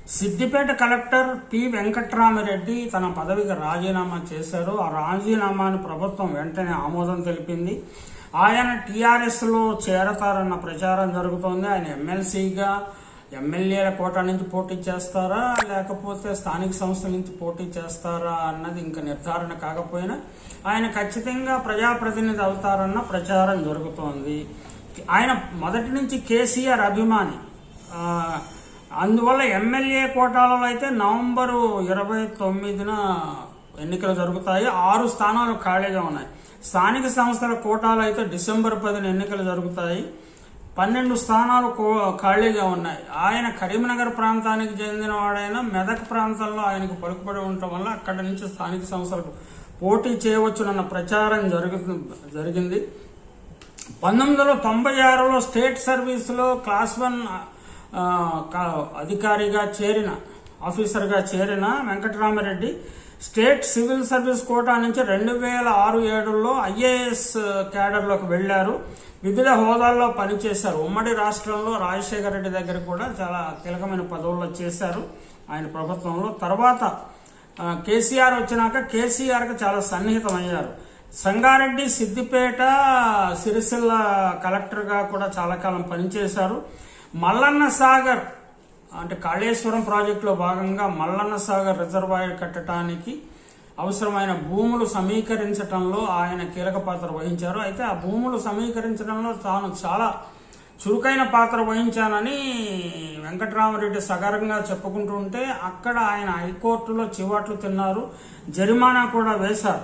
Siddipet collector P Venkatrama Reddy తన పదవికి రాజీనామా చేశారు ఆ రాజీనామాను ప్రభుత్వం వెంటనే ఆమోదం తెలిపింది ఆయన టీఆర్ఎస్ లో చేరతారన్న ప్రచారం జరుగుతోంది ఆయన ఎమ్మెల్సీగా ఎమ్మెల్యేల కోట నుంచి పోటీ చేస్తారా లేకపోతే స్థానిక సంస్థల నుంచి పోటీ చేస్తారా అన్నది ఇంకా నిర్ధారణ కాకపోయినా ఆయన ఖచ్చితంగా ప్రజాప్రతినిధి అవుతారన్న ప్రచారం జరుగుతోంది ఆయన మొదటి నుంచి కేసీఆర్ అభిమాని ఆ, అందువల్ల ఎమ్మెల్యే కోటాలలో అయితే నవంబరు ఇరవై తొమ్మిదిన ఎన్నికలు జరుగుతాయి ఆరు స్థానాలు ఖాళీగా ఉన్నాయి స్థానిక సంస్థల కోటాలు అయితే డిసెంబర్ పదిన ఎన్నికలు జరుగుతాయి పన్నెండు స్థానాలు కో- ఖాళీగా ఉన్నాయి ఆయన కరీంనగర్ ప్రాంతానికి చెందిన వాడైనా మెదక్ ప్రాంతంలో ఆయనకు పలుకుబడి ఉండటం వల్ల అక్కడి నుంచి స్థానిక సంస్థలకు పోటీ చేయవచ్చునన్న ప్రచారం జరుగు జరిగింది పంతొమ్మిది వందల తొంభై ఆరులో స్టేట్ సర్వీస్లో క్లాస్ వన్ ఆ, కా- అధికారిగా చేరిన ఆఫీసర్గా చేరిన Venkatarami Reddy state civil service quota నుంచి రెండు వేల ఆరు ఏడులో ఐఏఎస్ క్యాడర్లోకి వెళ్లారు వివిధ హోదాల్లో పనిచేశారు ఉమ్మడి రాష్ట్రంలో రాజశేఖర రెడ్డి దగ్గర కూడా చాలా కీలకమైన పదవుల్లో చేశారు ఆయన ప్రభుత్వంలో తర్వాత ఆ, కేసీఆర్ వచ్చినాక కేసీఆర్ కి చాలా సన్నిహితమయ్యారు సంగారెడ్డి సిద్దిపేట సిరిసిల్ల కలెక్టర్ గా కూడా చాలా కాలం పనిచేశారు మల్లన్న సాగర్ అంటే కాళేశ్వరం ప్రాజెక్టులో భాగంగా మల్లన్న సాగర్ రిజర్వాయర్ కట్టడానికి అవసరమైన భూములు సమీకరించడంలో ఆయన కీలక పాత్ర వహించారు అయితే ఆ భూములు సమీకరించడంలో తాను చాలా చురుకైన పాత్ర వహించానని వెంకటరామరెడ్డి సగర్వంగా చెప్పుకుంటూ ఉంటే అక్కడ ఆయన హైకోర్టులో చివాట్లు తిన్నారు జరిమానా కూడా వేశారు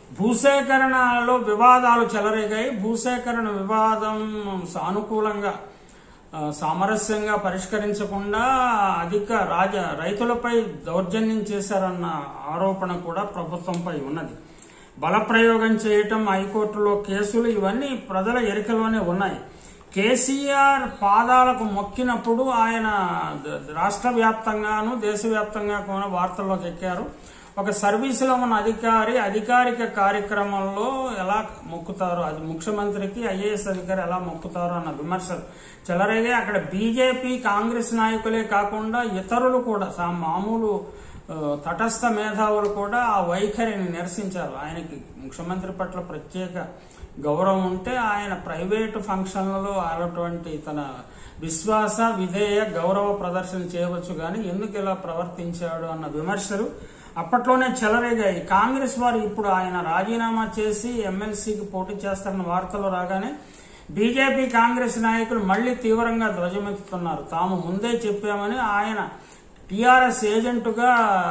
భూసేకరణలో వివాదాలు చెలరేగాయి భూసేకరణ వివాదం సానుకూలంగా ఆ, సామరస్యంగా పరిష్కరించకుండా అధిక రాజ రైతులపై దౌర్జన్యం చేశారన్న ఆరోపణ కూడా ప్రభుత్వంపై ఉన్నది బలప్రయోగం చేయటం హైకోర్టులో కేసులు ఇవన్నీ ప్రజల ఎరికలోనే ఉన్నాయి కేసీఆర్ పాదాలకు మొక్కినప్పుడు ఆయన ద- రాష్ట్ర వ్యాప్తంగాను దేశవ్యాప్తంగా కూడా వార్తల్లోకి ఎక్కారు ఒక సర్వీసులో ఉన్న అధికారి అధికారిక కార్యక్రమంలో ఎలా మొక్కుతారు అది ముఖ్యమంత్రికి ఐఏఎస్ అధికారి ఎలా మొక్కుతారు అన్న విమర్శలు చెలరేగే అక్కడ బీజేపీ కాంగ్రెస్ నాయకులే కాకుండా ఇతరులు కూడా సా- మామూలు ఆ, తటస్థ మేధావులు కూడా ఆ వైఖరిని నిరసించారు ఆయనకి ముఖ్యమంత్రి పట్ల ప్రత్యేక గౌరవం ఉంటే ఆయన ప్రైవేటు ఫంక్షన్లలో అటువంటి తన విశ్వాస విధేయ గౌరవ ప్రదర్శన చేయవచ్చు కానీ ఎందుకు ఇలా ప్రవర్తించాడు అన్న విమర్శలు అప్పట్లోనే చెలరేగాయి కాంగ్రెస్ వారు ఇప్పుడు ఆయన రాజీనామా చేసి ఎమ్మెల్సీకి పోటీ చేస్తారన్న వార్తలు రాగానే బీజేపీ కాంగ్రెస్ నాయకులు మళ్లీ తీవ్రంగా ధ్వజమెత్తుతున్నారు తాము ముందే చెప్పామని ఆయన టీఆర్ఎస్ ఏజెంటుగా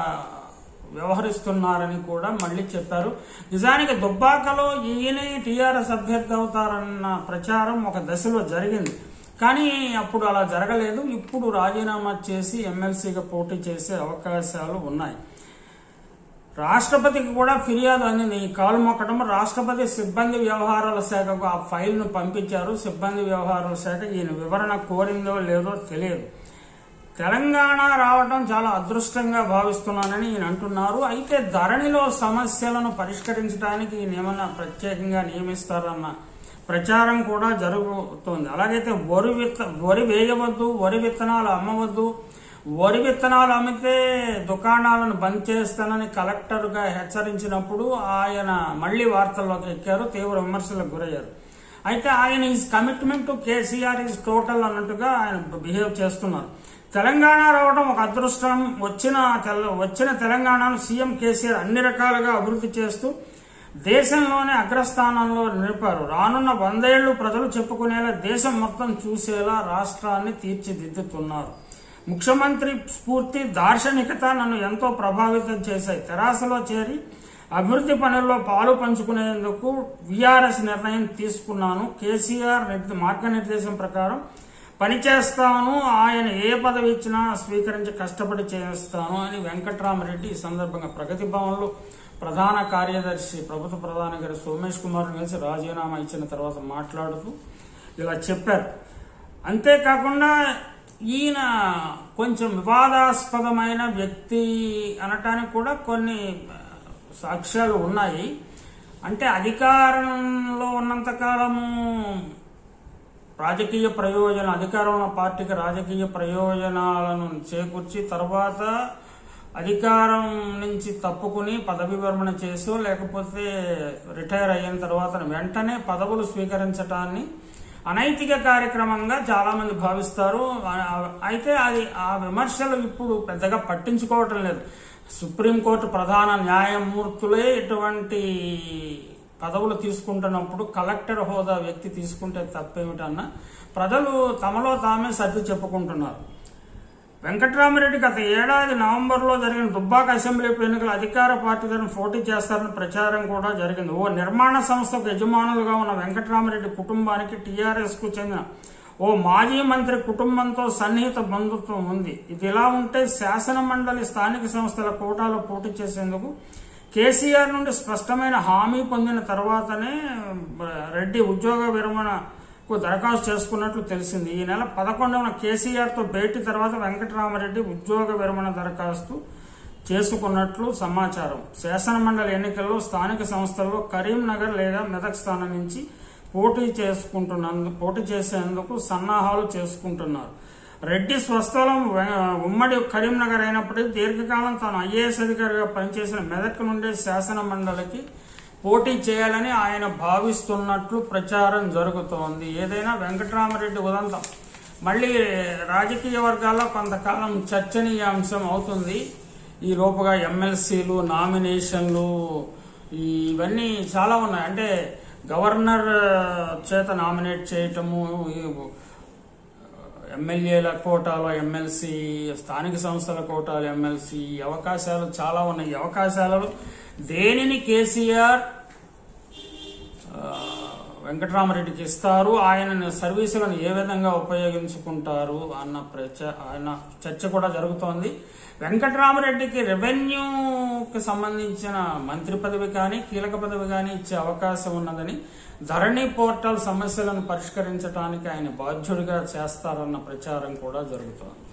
వ్యవహరిస్తున్నారని కూడా మళ్ళీ చెప్పారు నిజానికి దుబ్బాకలో ఈయనే టీఆర్ఎస్ అభ్యర్థి అవుతారన్న ప్రచారం ఒక దశలో జరిగింది కానీ అప్పుడు అలా జరగలేదు ఇప్పుడు రాజీనామా చేసి ఎమ్మెల్సీగా పోటీ చేసే అవకాశాలు ఉన్నాయి రాష్ట్రపతికి కూడా ఫిర్యాదు అందింది ఈ కాలు మొక్కడం రాష్ట్రపతి సిబ్బంది వ్యవహారాల శాఖకు ఆ ఫైల్ ను పంపించారు సిబ్బంది వ్యవహారాల శాఖ ఈయన వివరణ కోరిందో లేదో తెలియదు తెలంగాణ రావడం చాలా అదృష్టంగా భావిస్తున్నానని ఈయన అంటున్నారు అయితే ధరణిలో సమస్యలను పరిష్కరించడానికి ఈయన ఏమన్నా ప్రత్యేకంగా నియమిస్తారన్న ప్రచారం కూడా జరుగుతోంది అలాగైతే వరి విత్త వరి వేయవద్దు వరి విత్తనాలు అమ్మవద్దు వరి విత్తనాలు అమ్మితే దుకాణాలను బంద్ చేస్తానని కలెక్టర్గా హెచ్చరించినప్పుడు ఆయన మళ్లీ వార్తల్లోకి ఎక్కారు తీవ్ర విమర్శలకు గురయ్యారు అయితే ఆయన is commitment to KCR is total అన్నట్టుగా ఆయన బిహేవ్ చేస్తున్నారు తెలంగాణ రావడం ఒక అదృష్టం వచ్చిన తెల- వచ్చిన తెలంగాణను సీఎం కేసీఆర్ అన్ని రకాలుగా అభివృద్ధి చేస్తూ దేశంలోనే అగ్రస్థానంలో నిలిపారు రానున్న వందేళ్లు ప్రజలు చెప్పుకునేలా దేశం మొత్తం చూసేలా రాష్ట్రాన్ని తీర్చిదిద్దుతున్నారు ముఖ్యమంత్రి స్ఫూర్తి దార్శనికత నన్ను ఎంతో ప్రభావితం చేశాయి తెరాసలో చేరి అభివృద్ధి పనుల్లో పాలు పంచుకునేందుకు విఆర్ఎస్ నిర్ణయం తీసుకున్నాను కేసీఆర్ నిర్ద- మార్గనిర్దేశం ప్రకారం పనిచేస్తాను ఆయన ఏ పదవి ఇచ్చినా స్వీకరించి కష్టపడి చేస్తాను అని వెంకట్రామరెడ్డి ఈ సందర్భంగా ప్రగతి భవన్లో ప్రధాన కార్యదర్శి ప్రభుత్వ ప్రధాన గారి సోమేష్ కుమార్ కలిసి రాజీనామా ఇచ్చిన తర్వాత మాట్లాడుతూ ఇలా చెప్పారు అంతేకాకుండా ఈయన కొంచెం వివాదాస్పదమైన వ్యక్తి అనటానికి కూడా కొన్ని ఆ, సాక్ష్యాలు ఉన్నాయి అంటే అధికారంలో ఉన్నంత కాలము రాజకీయ ప్రయోజన అధికారంలో పార్టీకి రాజకీయ ప్రయోజనాలను చేకూర్చి తర్వాత అధికారం నుంచి తప్పుకుని పదవి విరమణ చేసో లేకపోతే రిటైర్ అయిన తర్వాత వెంటనే పదవులు స్వీకరించటాన్ని అనైతిక కార్యక్రమంగా చాలా మంది భావిస్తారు ఆ- అయితే అది ఆ విమర్శలు ఇప్పుడు పెద్దగా పట్టించుకోవటం లేదు సుప్రీంకోర్టు ప్రధాన న్యాయమూర్తులే ఇటువంటి పదవులు తీసుకుంటున్నప్పుడు కలెక్టర్ హోదా వ్యక్తి తీసుకుంటే తప్పేమిటన్నా ప్రజలు తమలో తామే సర్ది చెప్పుకుంటున్నారు వెంకట్రామరెడ్డి గత ఏడాది నవంబర్లో జరిగిన దుబ్బాక అసెంబ్లీ ఉప ఎన్నికల అధికార పార్టీ తరఫున పోటీ చేస్తారని ప్రచారం కూడా జరిగింది ఓ నిర్మాణ సంస్థకు యజమానులుగా ఉన్న వెంకట్రామరెడ్డి కుటుంబానికి టీఆర్ఎస్ కు చెందిన ఓ మాజీ మంత్రి కుటుంబంతో సన్నిహిత బంధుత్వం ఉంది ఇది ఇలా ఉంటే శాసన మండలి స్థానిక సంస్థల కోటాలో పోటీ చేసేందుకు కేసీఆర్ నుండి స్పష్టమైన హామీ పొందిన తర్వాతనే రెడ్డి ఉద్యోగ విరమణకు దరఖాస్తు చేసుకున్నట్లు తెలిసింది ఈ నెల పదకొండవన కేసీఆర్ తో భేటీ తర్వాత వెంకటరామరెడ్డి ఉద్యోగ విరమణ దరఖాస్తు చేసుకున్నట్లు సమాచారం శాసన మండలి ఎన్నికల్లో స్థానిక సంస్థల్లో కరీంనగర్ లేదా మెదక్ స్థానం నుంచి పోటీ చేసుకుంటున్నందు పోటీ చేసేందుకు సన్నాహాలు చేసుకుంటున్నారు రెడ్డి స్వస్థలం వె- ఉమ్మడి కరీంనగర్ అయినప్పటికీ దీర్ఘకాలం తాను ఐఏఎస్ అధికారిగా పనిచేసిన మెదక్ నుండే శాసన మండలికి పోటీ చేయాలని ఆయన భావిస్తున్నట్లు ప్రచారం జరుగుతోంది ఏదైనా వెంకటరామరెడ్డి ఉదంతం మళ్ళీ రాజకీయ వర్గాల్లో కొంతకాలం చర్చనీయాంశం అవుతుంది ఈ లోపుగా ఎమ్మెల్సీలు నామినేషన్లు ఇవన్నీ చాలా ఉన్నాయి అంటే గవర్నర్ చేత నామినేట్ చేయటము ఈ ఎమ్మెల్యేల కోటాలో ఎమ్మెల్సీ స్థానిక సంస్థల కోటాలో ఎమ్మెల్సీ ఈ అవకాశాలు చాలా ఉన్నాయి ఈ అవకాశాలలో దేనిని కేసీఆర్ ఆ, వెంకటరామరెడ్డికి ఇస్తారు ఆయన సర్వీసులను ఏ విధంగా ఉపయోగించుకుంటారు అన్న ప్రచ అన్న చర్చ కూడా జరుగుతోంది వెంకటరామరెడ్డికి రెవెన్యూకి సంబంధించిన మంత్రి పదవి కానీ కీలక పదవి కానీ ఇచ్చే అవకాశం ఉన్నదని ధరణి పోర్టల్ సమస్యలను పరిష్కరించడానికి ఆయన బాధ్యుడిగా చేస్తారన్న ప్రచారం కూడా జరుగుతోంది